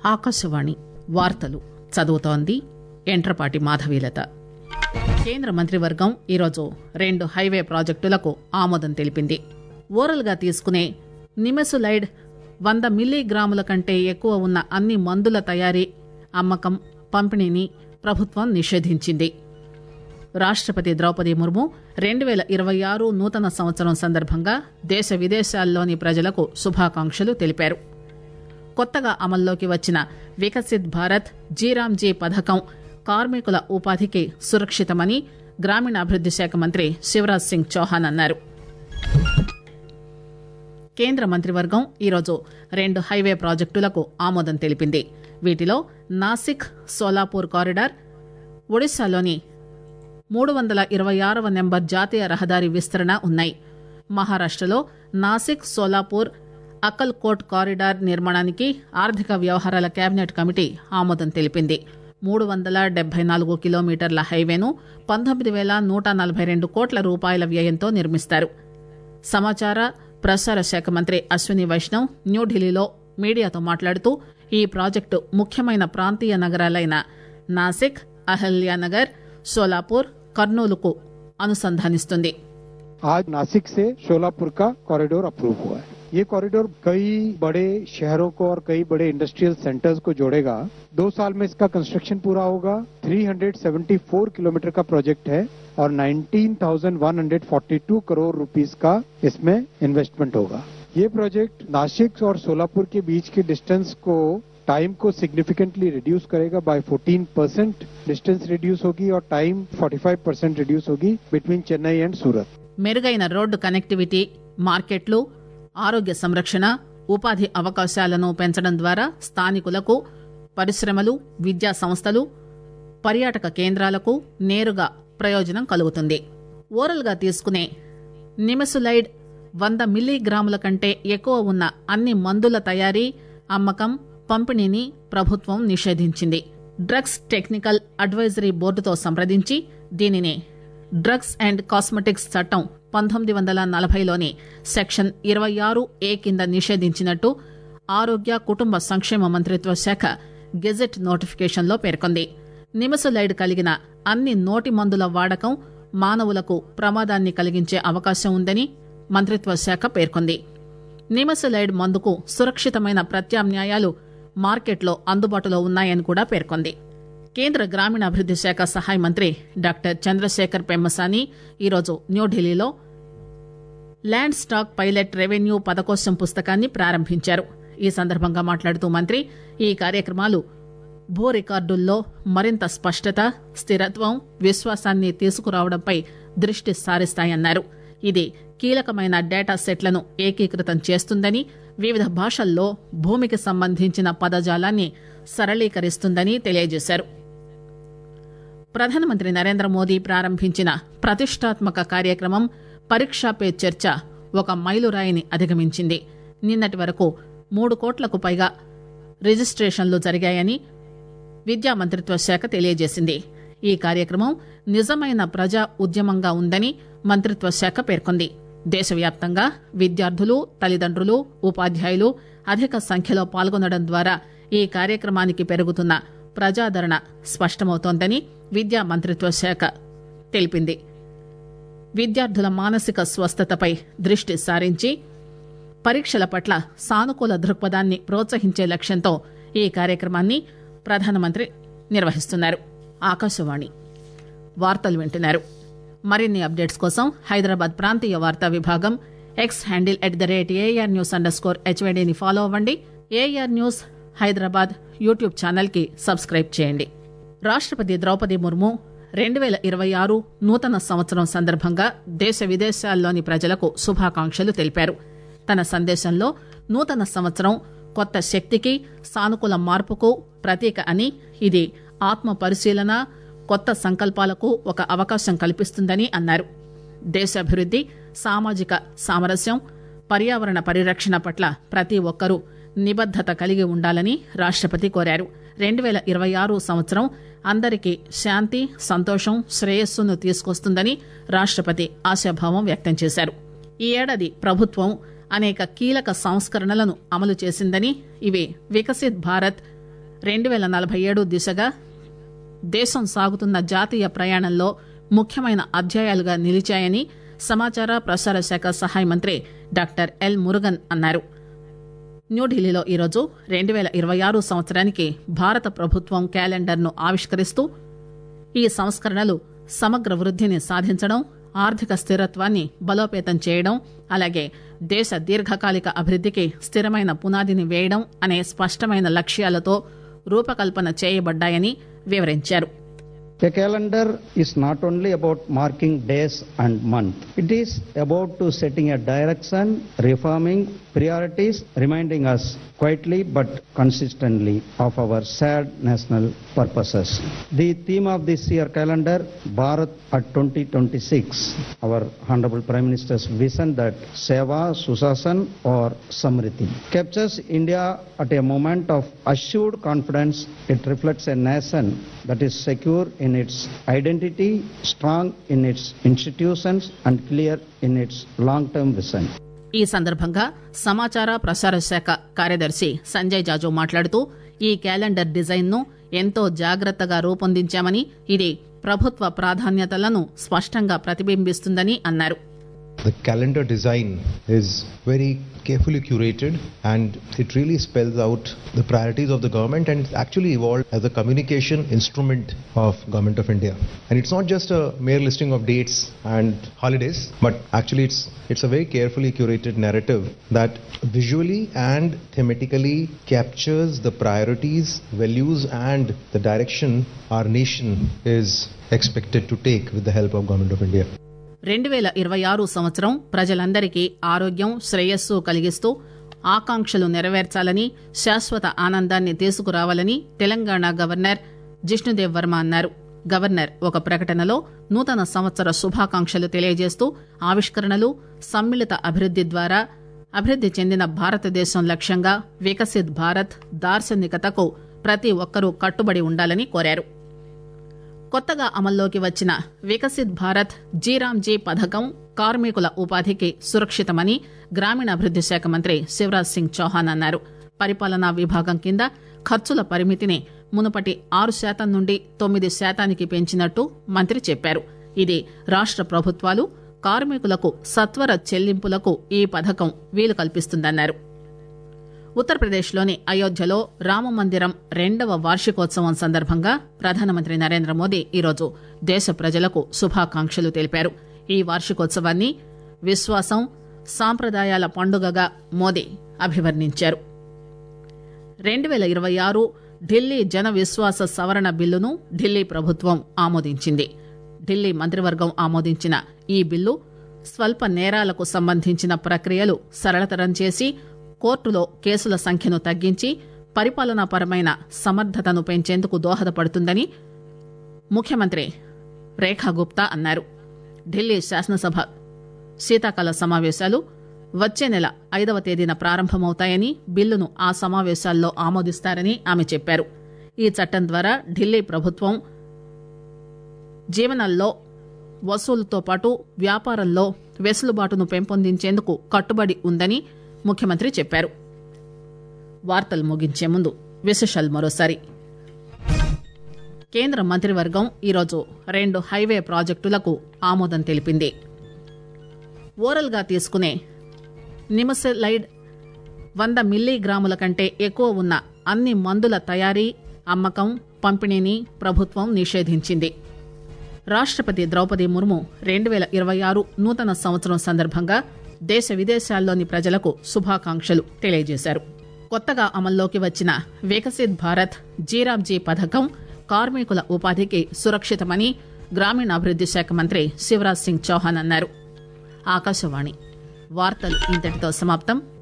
ఆకాశవాణి వార్తలు చదువుతోంది ఎంట్రపాటి మాధవీలత కేంద్ర మంత్రివర్గం ఈరోజు రెండు హైవే ప్రాజెక్టులకు ఆమోదం తెలిపింది ఓరల్గా తీసుకునే నిమెసులైడ్ వంద మిల్లీగ్రాముల కంటే ఎక్కువ ఉన్న అన్ని మందుల తయారీ అమ్మకం పంపిణీని ప్రభుత్వం నిషేధించింది రాష్టపతి ద్రౌపది ముర్ము రెండు పేల ఇరవై ఆరు నూతన సంవత్సరం సందర్భంగా దేశ విదేశాల్లోని ప్రజలకు శుభాకాంక్షలు తెలిపారు కొత్తగా అమల్లోకి వచ్చిన వికసిత్ భారత్ జీరామ్జీ పథకం కార్మికుల ఉపాధికి సురక్షితమని గ్రామీణాభివృద్ది శాఖ మంత్రి శివరాజ్ సింగ్ చౌహాన్ అన్నారు కేంద్ర మంత్రివర్గం ఈరోజు రెండు హైవే ప్రాజెక్టులకు ఆమోదం తెలిపింది వీటిలో నాసిక్ సోలాపూర్ కారిడార్ ఒడిశాలోని మూడు వందల ఇరవై ఆరవ నెంబర్ జాతీయ రహదారి విస్తరణ ఉన్నాయి మహారాష్టలో నాసిక్ సోలాపూర్ అక్కల్ కోట్ కారిడార్ నిర్మాణానికి ఆర్థిక వ్యవహారాల కేబినెట్ కమిటీ ఆమోదం తెలిపింది మూడు వందల డెబ్బై నాలుగు కిలోమీటర్ల హైవేను పంతొమ్మిది వేల నూట నలభై రెండు కోట్ల రూపాయల వ్యయంతో నిర్మిస్తారు సమాచార ప్రసార శాఖ మంత్రి అశ్విని వైష్ణవ్ న్యూఢిల్లీలో మీడియాతో మాట్లాడుతూ ఈ ప్రాజెక్టు ముఖ్యమైన ప్రాంతీయ నగరాలైన నాసిక్ అహల్యానగర్ సోలాపూర్ కర్నూలుకు అనుసంధానిస్తుంది आज नासिक से शोलापुर का कॉरिडोर अप्रूव हुआ है ये कॉरिडोर कई बड़े शहरों को और कई बड़े इंडस्ट्रियल सेंटर्स को जोड़ेगा दो साल में इसका कंस्ट्रक्शन पूरा होगा 374 किलोमीटर का प्रोजेक्ट है और 19,142 करोड़ रुपीस का इसमें इन्वेस्टमेंट होगा ये प्रोजेक्ट नासिक और सोलापुर के बीच के डिस्टेंस को टाइम को सिग्निफिकेंटली रिड्यूस करेगा बाय 14 परसेंट डिस्टेंस रिड्यूस होगी और टाइम 45 परसेंट रिड्यूस होगी बिटवीन चेन्नई एंड सूरत మెరుగైన రోడ్డు కనెక్టివిటీ మార్కెట్లు ఆరోగ్య సంరక్షణ ఉపాధి అవకాశాలను పెంచడం ద్వారా స్థానికులకు పరిశ్రమలు విద్యా సంస్థలు పర్యాటక కేంద్రాలకు నేరుగా ప్రయోజనం కలుగుతుంది ఓరల్గా తీసుకునే నిమెసులైడ్ వంద మిల్లీగ్రాముల కంటే ఎక్కువ ఉన్న అన్ని మందుల తయారీ అమ్మకం పంపిణీని ప్రభుత్వం నిషేధించింది డ్రగ్స్ టెక్నికల్ అడ్వైజరీ బోర్డుతో సంప్రదించి దీనిని డ్రగ్స్ అండ్ కాస్మెటిక్స్ చట్టం పంతొమ్మిది వందల నలభైలోని సెక్షన్ ఇరవై ఆరు ఏ కింద నిషేధించినట్టు ఆరోగ్య కుటుంబ సంక్షేమ మంత్రిత్వ శాఖ గెజెట్ నోటిఫికేషన్లో పేర్కొంది నిమసులైడ్ కలిగిన అన్ని నోటి మందుల వాడకం మానవులకు ప్రమాదాన్ని కలిగించే అవకాశం ఉందని మంత్రిత్వ శాఖ పేర్కొంది నిమసులైడ్ మందుకు సురక్షితమైన ప్రత్యామ్నాయాలు మార్కెట్లో అందుబాటులో ఉన్నాయని కూడా పేర్కొంది కేంద్ర గ్రామీణాభివృద్ది శాఖ సహాయ మంత్రి డాక్టర్ చంద్రశేఖర్ పెమ్మసాని ఈరోజు న్యూఢిల్లీలో ల్యాండ్ స్టాక్ పైలట్ రెవెన్యూ పదకోశం పుస్తకాన్ని ప్రారంభించారు ఈ సందర్భంగా మాట్లాడుతూ మంత్రి ఈ కార్యక్రమాలు భూ రికార్డుల్లో మరింత స్పష్టత స్థిరత్వం విశ్వాసాన్ని తీసుకురావడంపై దృష్టి సారిస్తాయన్నారు ఇది కీలకమైన డేటా సెట్లను ఏకీకృతం చేస్తుందని వివిధ భాషల్లో భూమికి సంబంధించిన పదజాలాన్ని సరళీకరిస్తుందని తెలియజేశారు ప్రధానమంత్రి నరేంద్ర మోదీ ప్రారంభించిన ప్రతిష్టాత్మక కార్యక్రమం పరీక్షా పే చర్చ ఒక మైలురాయిని అధిగమించింది నిన్నటి వరకు మూడు కోట్లకు పైగా రిజిస్ట్రేషన్లు జరిగాయని విద్యా మంత్రిత్వ శాఖ తెలియజేసింది ఈ కార్యక్రమం నిజమైన ప్రజా ఉద్యమంగా ఉందని మంత్రిత్వ శాఖ పేర్కొంది దేశవ్యాప్తంగా విద్యార్థులు తల్లిదండ్రులు ఉపాధ్యాయులు అధిక సంఖ్యలో పాల్గొనడం ద్వారా ఈ కార్యక్రమానికి పెరుగుతున్న ప్రజాదరణ స్పష్టమవుతోందని విద్యా మంత్రిత్వ శాఖ తెలిపింది విద్యార్థుల మానసిక స్వస్థతపై దృష్టి సారించి పరీక్షల పట్ల సానుకూల దృక్పథాన్ని ప్రోత్సహించే లక్ష్యంతో ఈ కార్యక్రమాన్ని ప్రధానమంత్రి నిర్వహిస్తున్నారు ఆకాశవాణి వార్తలు వింటున్నారు మరిన్ని అప్డేట్స్ కోసం హైదరాబాద్ ప్రాంతీయ వార్తా విభాగం X handle at the rate AR news underscore స్కోర్ హెచ్వైడీని ఫాలో అవ్వండి AR news Hyderabad YouTube channel కి సబ్స్క్రైబ్ చేయండి రాష్టపతి ద్రౌపది ముర్ము రెండు పేల ఇరవై ఆరు నూతన సంవత్సరం సందర్భంగా దేశ విదేశాల్లోని ప్రజలకు శుభాకాంక్షలు తెలిపారు తన సందేశంలో నూతన సంవత్సరం కొత్త శక్తికి సానుకూల మార్పుకు ప్రతీక అని ఇది ఆత్మ పరిశీలన కొత్త సంకల్పాలకు ఒక అవకాశం కల్పిస్తుందని అన్నారు దేశాభివృద్ది సామాజిక సామరస్యం పర్యావరణ పరిరక్షణ పట్ల ప్రతి ఒక్కరూ నిబద్దత కలిగి ఉండాలని రాష్టపతి కోరారు రెండు పేల ఇరవై ఆరు సంవత్సరం అందరికీ శాంతి సంతోషం శ్రేయస్సును తీసుకొస్తుందని రాష్టపతి ఆశాభావం వ్యక్తం చేశారు ఈ ఏడాది ప్రభుత్వం అనేక కీలక సంస్కరణలను అమలు చేసిందని ఇవి వికసిత్ భారత్ రెండు వేల నలభై ఏడు దిశగా దేశం సాగుతున్న జాతీయ ప్రయాణంలో ముఖ్యమైన అధ్యాయాలుగా నిలిచాయని సమాచార ప్రసార శాఖ సహాయ మంత్రి డాక్టర్ ఎల్ మురుగన్ అన్నారు న్యూఢిల్లీలో ఈరోజు రెండు వేల ఇరవై ఆరు సంవత్సరానికి భారత ప్రభుత్వం క్యాలెండర్ను ఆవిష్కరిస్తూ ఈ సంస్కరణలు సమగ్ర వృద్ధిని సాధించడం ఆర్థిక స్థిరత్వాన్ని బలోపేతం చేయడం అలాగే దేశ దీర్ఘకాలిక అభివృద్ధికి స్థిరమైన పునాదిని వేయడం అనే స్పష్టమైన లక్ష్యాలతో రూపకల్పన చేయబడ్డాయని వివరించారు A calendar is not only about marking days and month. It is about to setting a direction, reforming priorities, reminding us quietly but consistently of our shared national purposes. The theme of this year calendar, Bharat at 2026, our Honorable Prime Minister's vision that Seva, Susasan or Samriti, captures India at a moment of assured confidence. It reflects a nation that is secure in its identity, strong in its institutions, and clear in its long-term vision. ఈ సందర్భంగా సమాచార ప్రసార శాఖ కార్యదర్శి సంజయ్ జాజు మాట్లాడుతూ ఈ calendar design ను ఎంతో జాగ్రత్తగా రూపొందించామని ఇది ప్రభుత్వ ప్రాధాన్యతలను స్పష్టంగా ప్రతిబింబిస్తుందని అన్నారు The calendar design is very carefully curated and it really spells out the priorities of the government and it's actually evolved as a communication instrument of government of India. And it's not just a mere listing of dates and holidays, but actually it's it's a very carefully curated narrative that visually and thematically captures the priorities, values and the direction our nation is expected to take with the help of government of India. రెండు వేల ఇరవై ఆరు సంవత్సరం ప్రజలందరికీ ఆరోగ్యం శ్రేయస్సు కలిగిస్తూ ఆకాంక్షలు నెరవేర్చాలని శాశ్వత ఆనందాన్ని తీసుకురావాలని తెలంగాణ గవర్నర్ జిష్ణుదేవ్ వర్మ అన్నారు గవర్నర్ ఒక ప్రకటనలో నూతన సంవత్సర శుభాకాంక్షలు తెలియజేస్తూ ఆవిష్కరణలు సమ్మిళిత అభివృద్ది ద్వారా అభివృద్ది చెందిన భారతదేశం లక్ష్యంగా వికసిత్ భారత్ దార్శనికతకు ప్రతి ఒక్కరూ కట్టుబడి ఉండాలని కోరారు కొత్తగా అమల్లోకి వచ్చిన వికసిత్ భారత్ జీరామ్జీ పథకం కార్మికుల ఉపాధికి సురక్షితమని గ్రామీణాభివృద్ది శాఖ మంత్రి శివరాజ్ సింగ్ చౌహాన్ అన్నారు పరిపాలనా విభాగం కింద ఖర్చుల పరిమితిని మునుపటి ఆరు శాతం నుండి తొమ్మిది శాతానికి పెంచినట్టు మంత్రి చెప్పారు ఇది రాష్ట ప్రభుత్వాలు కార్మికులకు సత్వర చెల్లింపులకు ఈ పథకం వీలు కల్పిస్తుందన్నారు ఉత్తరప్రదేశ్లోని అయోధ్యలో రామమందిరం రెండవ వార్షికోత్సవం సందర్భంగా ప్రధానమంత్రి నరేంద్ర మోదీ ఈరోజు దేశ ప్రజలకు శుభాకాంక్షలు తెలిపారు ఈ వార్షికోత్సవాన్ని విశ్వాసం సాంప్రదాయాల పండుగగా మోదీ అభివర్ణించారు రెండు వేల ఇరవై ఆరు ఢిల్లీ జన విశ్వాస సవరణ బిల్లును ఢిల్లీ ప్రభుత్వం ఆమోదించింది ఢిల్లీ మంత్రివర్గం ఆమోదించిన ఈ బిల్లు స్వల్ప నేరాలకు సంబంధించిన ప్రక్రియలు సరళతరం చేసి కోర్టులో కేసుల సంఖ్యను తగ్గించి పరిపాలనాపరమైన సమర్థతను పెంచేందుకు దోహదపడుతుందని ముఖ్యమంత్రి రేఖా గుప్తా అన్నారు ఢిల్లీ శాసనసభ శీతాకాల సమావేశాలు వచ్చే నెల ఐదవ తేదీన ప్రారంభమవుతాయని బిల్లును ఆ సమావేశాల్లో ఆమోదిస్తారని ఆమె చెప్పారు ఈ చట్టం ద్వారా ఢిల్లీ ప్రభుత్వం జీవనంలో వసూలుతో పాటు వ్యాపారంలో వెసులుబాటును పెంపొందించేందుకు కట్టుబడి ఉందని ముఖ్యమంత్రి చెప్పారు వార్తలు ముగించే ముందు విశేషాలు మరోసారి కేంద్ర మంత్రివర్గం ఈరోజు రెండు హైవే ప్రాజెక్టులకు ఆమోదం తెలిపింది ఓరల్గా తీసుకునే నిమసెలైడ్ వంద మిల్లీగ్రాముల కంటే ఎక్కువ ఉన్న అన్ని మందుల తయారీ అమ్మకం పంపిణీని ప్రభుత్వం నిషేధించింది రాష్టపతి ద్రౌపది ముర్ము రెండు వేల ఇరవై ఆరు నూతన సంవత్సరం సందర్భంగా దేశ విదేశాల్లోని ప్రజలకు శుభాకాంక్షలు తెలియజేశారు కొత్తగా అమల్లోకి వచ్చిన వికసిత్ భారత్ జీరాబ్జీ పథకం కార్మికుల ఉపాధికి సురక్షితమని గ్రామీణాభివృద్ది శాఖ మంత్రి శివరాజ్ సింగ్ చౌహాన్ అన్నారు ఆకాశవాణి వార్తలు ఇంతటితో సమాప్తం